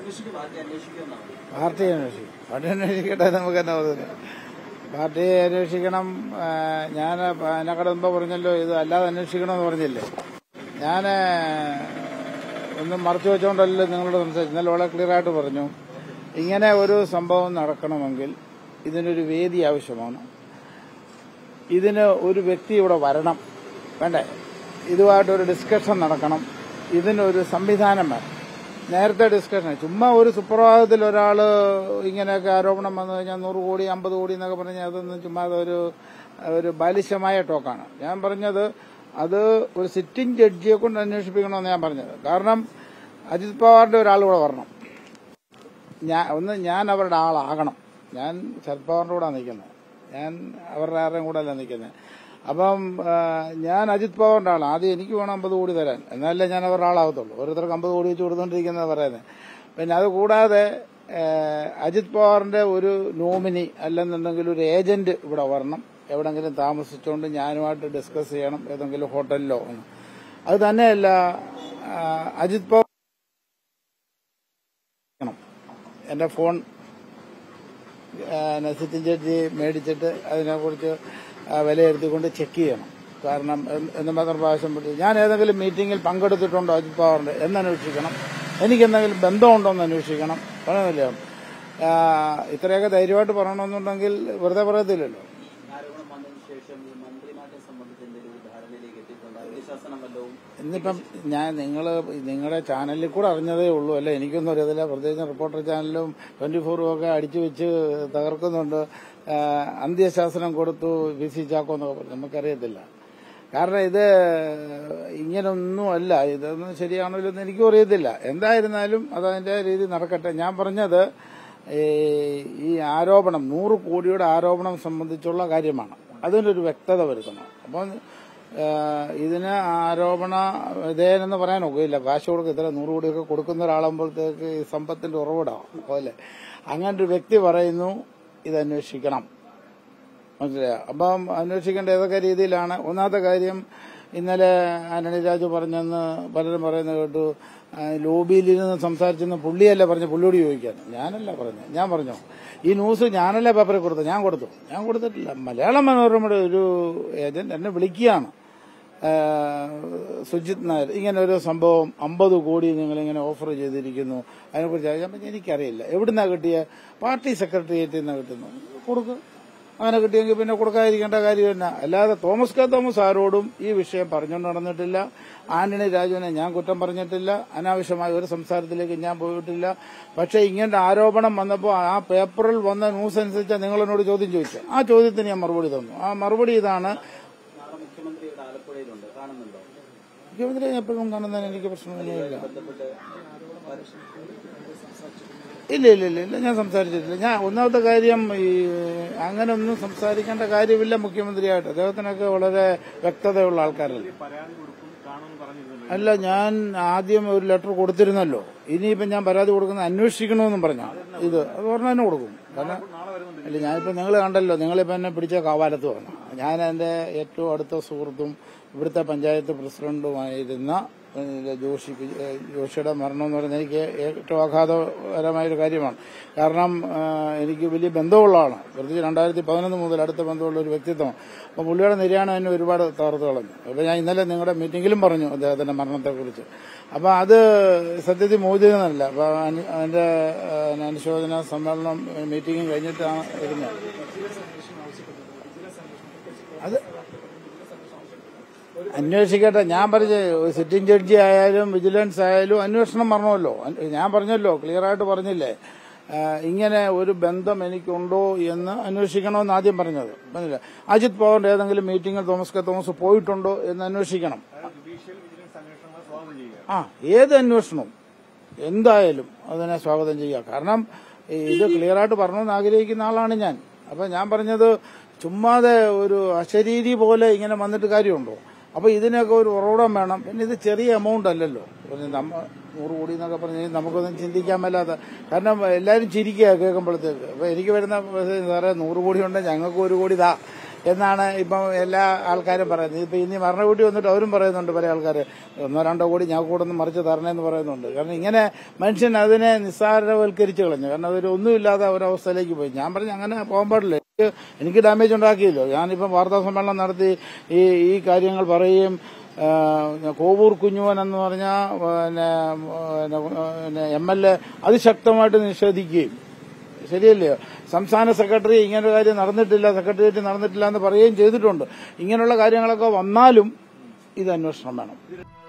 അന്വേഷിക്കും പാർട്ടി അന്വേഷിക്കുമെന്നാണ് പാർട്ടി അന്വേഷിക്കും പാർട്ടി അന്വേഷിക്കട്ടെ നമുക്ക് തന്നെ പറയുന്നത് പാർട്ടി അന്വേഷിക്കണം ആ, ഞാൻ എന്നെക്കാട് മുമ്പ് പറഞ്ഞല്ലോ ഇത് അല്ലാതെ അന്വേഷിക്കണമെന്ന് പറഞ്ഞില്ലേ ഞാൻ ഒന്നും മറച്ചു വെച്ചുകൊണ്ടല്ലോ നിങ്ങളോട് സംസാരിച്ചു ഇന്നലെ വളരെ ക്ലിയർ ആയിട്ട് പറഞ്ഞു ഇങ്ങനെ ഒരു സംഭവം നടക്കണമെങ്കിൽ ഇതിനൊരു വേദി ആവശ്യമാണ് ഇതിന് ഒരു വ്യക്തി ഇവിടെ വരണം വേണ്ടേ ഇതുമായിട്ടൊരു ഡിസ്കഷൻ നടക്കണം ഇതിനൊരു സംവിധാനം വേണം നേരത്തെ ഡിസ്കഷൻ ചുമ്മാ ഒരു സുപ്രഭാതത്തിൽ ഒരാൾ ഇങ്ങനെയൊക്കെ ആരോപണം വന്നു കഴിഞ്ഞാൽ നൂറ് കോടി അമ്പത് കോടി എന്നൊക്കെ പറഞ്ഞാൽ അതൊന്നും ചുമ്മാ ഒരു ഒരു ബാലിശമായ ടോക്കാണ് ഞാൻ പറഞ്ഞത് അത് ഒരു സിറ്റിംഗ് ജഡ്ജിയെ കൊണ്ട് അന്വേഷിപ്പിക്കണമെന്ന് ഞാൻ പറഞ്ഞത് കാരണം അജിത് പവാറിന്റെ ഒരാൾ ഇവിടെ വരണം ഞാൻ ഒന്ന് ഞാൻ അവരുടെ ആളാകണം ഞാൻ ശരത് പവാറിന്റെ കൂടെ നിൽക്കുന്നത് ഞാൻ അവരുടെ ആരുടെയും കൂടെ അല്ല നിൽക്കുന്നത് അപ്പം ആ, ഞാൻ അജിത് പവാറിന്റെ ആളാണ് ആദ്യം എനിക്ക് വേണം അമ്പത് കോടി തരാൻ എന്നാലേ ഞാൻ അവരുടെ ആളാകത്തുള്ളൂ ഓരോരുത്തർക്ക് അമ്പത് കോടി വെച്ച് കൊടുത്തോണ്ടിരിക്കുന്നത് പറയുന്നത് പിന്നെ അത് കൂടാതെ ആ, അജിത് പവാറിന്റെ ഒരു നോമിനി അല്ലെന്നുണ്ടെങ്കിൽ ഒരു ഏജന്റ് ഇവിടെ വരണം എവിടെങ്കിലും താമസിച്ചുകൊണ്ട് ഞാനുമായിട്ട് ഡിസ്കസ് ചെയ്യണം ഏതെങ്കിലും ഹോട്ടലിലോ എന്ന് അത് തന്നെയല്ല ആ, അജിത് പവാർ എന്റെ ഫോൺ സിറ്റിംഗ് ജഡ്ജി മേടിച്ചിട്ട് അതിനെക്കുറിച്ച് ആ, വിലയിരുത്തിക്കൊണ്ട് ചെക്ക് ചെയ്യണം കാരണം എന്ന് എന്ന് മാത്രം പ്രാവശ്യം വിളിച്ചു ഞാൻ ഏതെങ്കിലും മീറ്റിംഗിൽ പങ്കെടുത്തിട്ടുണ്ടോ അജിത് പവാറിന്റെ എന്ന് അന്വേഷിക്കണം എനിക്ക് എന്തെങ്കിലും ബന്ധമുണ്ടോ എന്ന് അന്വേഷിക്കണം പറയുന്നില്ല ഇത്രയൊക്കെ ധൈര്യമായിട്ട് പറയണമെന്നുണ്ടെങ്കിൽ വെറുതെ പറയത്തില്ലല്ലോ ആരോപണം വന്നതിന് ശേഷം ഈ മന്ത്രിമാറ്റം സംബന്ധിച്ച് എന്തെങ്കിലും ഒരു ധാരണയിലേക്ക് എത്തിയിട്ടുണ്ട് അതിന്റെ ശാസനം വല്ലതും ഇന്നിപ്പം ഞാൻ നിങ്ങൾ നിങ്ങളുടെ ചാനലിൽ കൂടെ അറിഞ്ഞതേ ഉള്ളൂ അല്ലേ എനിക്കൊന്നും അറിയത്തില്ല പ്രത്യേകിച്ച് റിപ്പോർട്ടർ ചാനലും ട്വന്റി ഫോറും ഒക്കെ അടിച്ചു വെച്ച് തകർക്കുന്നുണ്ട് ആ, അന്ത്യശാസനം കൊടുത്തു വി സി ചാക്കോ എന്നൊക്കെ പറഞ്ഞു നമുക്കറിയത്തില്ല കാരണം ഇത് ഇങ്ങനൊന്നും അല്ല ഇതൊന്നും ശരിയാണോ ഇല്ലെന്ന് എനിക്കും അറിയത്തില്ല എന്തായിരുന്നാലും അത് അതിന്റെ രീതി നടക്കട്ടെ ഞാൻ പറഞ്ഞത് ഈ ഈ ആരോപണം നൂറ് കോടിയുടെ ആരോപണം സംബന്ധിച്ചുള്ള കാര്യമാണ് അതിനൊരു വ്യക്തത വരുത്തണം അപ്പം ഏഹ് ഇതിന് ആരോപണ വിധേയനെന്ന് പറയാൻ ഒക്കില്ല കാശ് കൊടുക്കുക ഇത്ര നൂറ് കോടിയൊക്കെ കൊടുക്കുന്ന ഒരാളാകുമ്പോഴത്തേക്ക് ഈ സമ്പത്തിന്റെ ഉറവിടാവും പോലെ അങ്ങനെ ഒരു വ്യക്തി പറയുന്നു ഇത് അന്വേഷിക്കണം മനസ്സിലായോ അപ്പം അന്വേഷിക്കേണ്ട ഏതൊക്കെ രീതിയിലാണ് ഒന്നാമത്തെ കാര്യം ഇന്നലെ ആന്റണി രാജു പറഞ്ഞെന്ന് പലരും പറയുന്നത് കേട്ടു ആ, ലോബിയിലിരുന്ന് സംസാരിച്ചെന്ന് പുള്ളിയല്ല പറഞ്ഞു പുള്ളിയോട് ചോദിക്കാൻ ഞാനല്ല പറഞ്ഞു ഞാൻ പറഞ്ഞു ഈ ന്യൂസ് ഞാനല്ല പേപ്പറിൽ കൊടുത്തു ഞാൻ കൊടുത്തു ഞാൻ കൊടുത്തിട്ടില്ല മലയാള മനോരമയുടെ ഒരു ഏജന്റ് എന്നെ വിളിക്കുകയാണ് ആ, സുജിത് നായർ ഇങ്ങനെ ഒരു സംഭവം അമ്പത് കോടി നിങ്ങളിങ്ങനെ ഓഫർ ചെയ്തിരിക്കുന്നു അതിനെക്കുറിച്ച് ഞാൻ പറഞ്ഞു, എനിക്കറിയില്ല എവിടുന്നാ കിട്ടിയ പാർട്ടി സെക്രട്ടേറിയറ്റിൽ നിന്നാണ് കിട്ടുന്നത് കൊടുക്കുക അങ്ങനെ കിട്ടിയെങ്കിൽ പിന്നെ കൊടുക്കാതിരിക്കേണ്ട കാര്യം തന്നെ അല്ലാതെ തോമസ് കെ തോമസ് ആരോടും ഈ വിഷയം പറഞ്ഞുകൊണ്ട് നടന്നിട്ടില്ല ആന്റണി രാജുവിനെ ഞാൻ കുറ്റം പറഞ്ഞിട്ടില്ല അനാവശ്യമായ ഒരു സംസാരത്തിലേക്ക് ഞാൻ പോയിട്ടില്ല പക്ഷേ ഇങ്ങനെ ആരോപണം വന്നപ്പോൾ ആ പേപ്പറിൽ വന്ന ന്യൂസ് അനുസരിച്ച് നിങ്ങൾ എന്നോട് ചോദ്യം ചോദിച്ചു ആ ചോദ്യത്തിന് ഞാൻ മറുപടി തന്നു ആ മറുപടി ഇതാണ് നാളെ മുഖ്യമന്ത്രി ഇവിടെ ആലപ്പുഴയിലുണ്ട് കാണുന്നുണ്ടോ മുഖ്യമന്ത്രി എപ്പോഴും കാണുന്നതിന് എനിക്ക് പ്രശ്നമൊന്നുമില്ല ബന്ധപ്പെട്ട് ഇല്ല ഇല്ല ഇല്ല ഇല്ല ഞാൻ സംസാരിച്ചിട്ടില്ല ഞാൻ ഒന്നാമത്തെ കാര്യം ഈ അങ്ങനെ ഒന്നും സംസാരിക്കേണ്ട കാര്യമില്ല മുഖ്യമന്ത്രിയായിട്ട് അദ്ദേഹത്തിനൊക്കെ വളരെ വ്യക്തതയുള്ള ആൾക്കാരല്ലേ അല്ല ഞാൻ ആദ്യം ഒരു ലെറ്റർ കൊടുത്തിരുന്നല്ലോ ഇനിയിപ്പം ഞാൻ പരാതി കൊടുക്കുന്ന അന്വേഷിക്കണമെന്നും പറഞ്ഞു ഇത് അത് പറഞ്ഞാൽ തന്നെ കൊടുക്കും കാരണം അല്ല ഞാനിപ്പോൾ നിങ്ങൾ കണ്ടല്ലോ നിങ്ങളിപ്പോൾ എന്നെ പിടിച്ച കാവാലത്ത് വന്നു ഞാൻ എൻ്റെ ഏറ്റവും അടുത്ത സുഹൃത്തും ഇവിടുത്തെ പഞ്ചായത്ത് പ്രസിഡന്റുമായിരുന്ന ഏഹ്, ജോഷി ഏഹ്, ജോഷിയുടെ മരണം എന്ന് പറയുന്നത് എനിക്ക് ഏറ്റവും ആഘാതകരമായൊരു കാര്യമാണ് കാരണം ഏഹ്, എനിക്ക് വലിയ ബന്ധമുള്ള ആളാണ് പ്രത്യേകിച്ച് രണ്ടായിരത്തി പതിനൊന്ന് മുതൽ അടുത്ത ബന്ധമുള്ള ഒരു വ്യക്തിത്വമാണ് അപ്പോൾ പുള്ളിയുടെ നിര്യാണം എന്നെ ഒരുപാട് തകർത്ത് കളഞ്ഞു അപ്പോൾ ഞാൻ ഇന്നലെ നിങ്ങളുടെ മീറ്റിംഗിലും പറഞ്ഞു അദ്ദേഹത്തിന്റെ മരണത്തെക്കുറിച്ച് അപ്പോൾ അത് സത്യത്തിൽ മോചിതനല്ല അപ്പോൾ അതിന്റെ ഏഹ്, അനുശോചന സമ്മേളനം മീറ്റിംഗ് കഴിഞ്ഞിട്ടാണ് വരുന്നത് അത് അന്വേഷിക്കട്ടെ ഞാൻ പറഞ്ഞ സിറ്റിംഗ് ജഡ്ജി ആയാലും വിജിലൻസ് ആയാലും അന്വേഷണം പറഞ്ഞല്ലോ അന്- ഞാൻ പറഞ്ഞല്ലോ ക്ലിയർ ആയിട്ട് പറഞ്ഞില്ലേ ആ, ഇങ്ങനെ ഒരു ബന്ധം എനിക്കുണ്ടോ എന്ന് അന്വേഷിക്കണമെന്ന് ആദ്യം പറഞ്ഞത് പറഞ്ഞില്ല അജിത് പവാറിന്റെ ഏതെങ്കിലും മീറ്റിംഗിൽ തോമസ് കെ തോമസ് പോയിട്ടുണ്ടോ എന്ന് അന്വേഷിക്കണം ആ ഏത് അന്വേഷണവും എന്തായാലും അതിനെ സ്വാഗതം ചെയ്യുക കാരണം ഇത് ക്ലിയർ ആയിട്ട് പറഞ്ഞെന്ന് ആഗ്രഹിക്കുന്ന ആളാണ് ഞാൻ അപ്പൊ ഞാൻ പറഞ്ഞത് ചുമ്മാതെ ഒരു അശരീരി പോലെ ഇങ്ങനെ വന്നിട്ട് കാര്യമുണ്ടോ അപ്പൊ ഇതിനൊക്കെ ഒരു ഉറവിടം വേണം പിന്നെ ഇത് ചെറിയ എമൗണ്ട് അല്ലല്ലോ പിന്നെ നമ്മ നൂറ് കോടി എന്നൊക്കെ പറഞ്ഞ് നമുക്കൊന്നും ചിന്തിക്കാൻ മേലാത്ത കാരണം എല്ലാവരും ചിരിക്കുക കേൾക്കുമ്പോഴത്തേക്ക് അപ്പൊ എനിക്ക് വരുന്ന മെസ്സേജ് സാറേ നൂറ് കോടി ഉണ്ട് ഞങ്ങൾക്ക് ഒരു കോടി താ എന്നാണ് ഇപ്പം എല്ലാ ആൾക്കാരും പറയുന്നത് ഇപ്പൊ ഇനി മരണ വീട്ടിൽ വന്നിട്ട് അവരും പറയുന്നുണ്ട് പല ആൾക്കാർ ഒന്നോ രണ്ടോ കോടി ഞാൻ കൂടെ ഒന്ന് മറിച്ച് തരണേന്ന് പറയുന്നുണ്ട് കാരണം ഇങ്ങനെ മനുഷ്യൻ അതിനെ നിസ്സാരവൽക്കരിച്ച് കളഞ്ഞു കാരണം അതൊരു ഒന്നുമില്ലാത്ത ഒരവസ്ഥയിലേക്ക് പോയി ഞാൻ പറഞ്ഞു അങ്ങനെ പോകാൻ പാടില്ല എനിക്ക് എനിക്ക് ഡാമേജ് ഉണ്ടാക്കിയല്ലോ ഞാനിപ്പം വാർത്താ സമ്മേളനം നടത്തി ഈ ഈ കാര്യങ്ങൾ പറയുകയും ആ, കോവൂർ കുഞ്ഞുവൻ എന്ന് പറഞ്ഞ പിന്നെ പിന്നെ എം എൽ എ അതിശക്തമായിട്ട് നിഷേധിക്കുകയും ശരിയല്ലയോ സംസ്ഥാന സെക്രട്ടറി ഇങ്ങനെ ഒരു കാര്യം നടന്നിട്ടില്ല സെക്രട്ടേറിയറ്റ് നടന്നിട്ടില്ല എന്ന് പറയുകയും ചെയ്തിട്ടുണ്ട് ഇങ്ങനെയുള്ള കാര്യങ്ങളൊക്കെ വന്നാലും ഇത് അന്വേഷണം വേണം